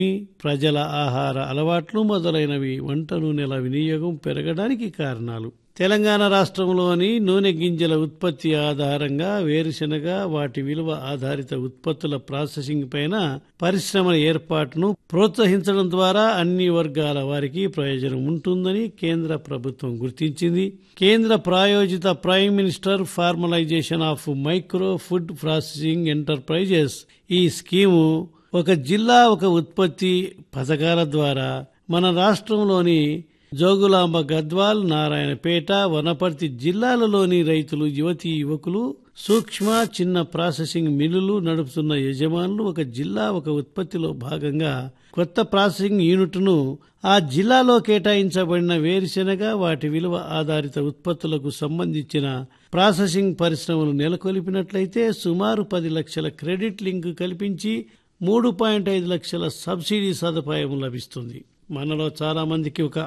ప్రజల ఆహార అలవాట్లు మొదలైనవి వంట నూనెల వినియోగం పెరగడానికి కారణాలు తెలంగాణ రాష్ట్రంలోని నూనె గింజల ఉత్పత్తి ఆధారంగా వేరుశెనగ వాటి విలువ ఆధారిత ఉత్పత్తుల ప్రాసెసింగ్ పైన పరిశ్రమల ఏర్పాటును ప్రోత్సహించడం ద్వారా అన్ని వర్గాల వారికి ప్రయోజనం ఉంటుందని కేంద్ర ప్రభుత్వం గుర్తించింది కేంద్ర ప్రాయోజిత prime minister formalisation of micro food processing enterprises ఈ స్కీము ఒక జిల్లా ఒక ఉత్పత్తి పథకాల ద్వారా మన రాష్ట్రంలోని జోగులాంబ గద్వాల్ నారాయణపేట వనపర్తి జిల్లాలలోని రైతులు యువతీ యువకులు సూక్ష్మ చిన్న ప్రాసెసింగ్ మిల్లులు నడుపుతున్న యజమానులు ఒక జిల్లా ఒక ఉత్పత్తిలో భాగంగా కొత్త ప్రాసెసింగ్ యూనిట్ను ఆ జిల్లాలో కేటాయించబడిన వేరుశెనగ వాటి విలువ ఆధారిత ఉత్పత్తులకు సంబంధించిన ప్రాసెసింగ్ పరిశ్రమలు నెలకొల్పినట్లయితే సుమారు పది లక్షల క్రెడిట్ లింక్ కల్పించి మూడు పాయింట్ ఐదు లక్షల సబ్సిడీ సదుపాయం లభిస్తుంది మనలో చాలా మందికి ఒక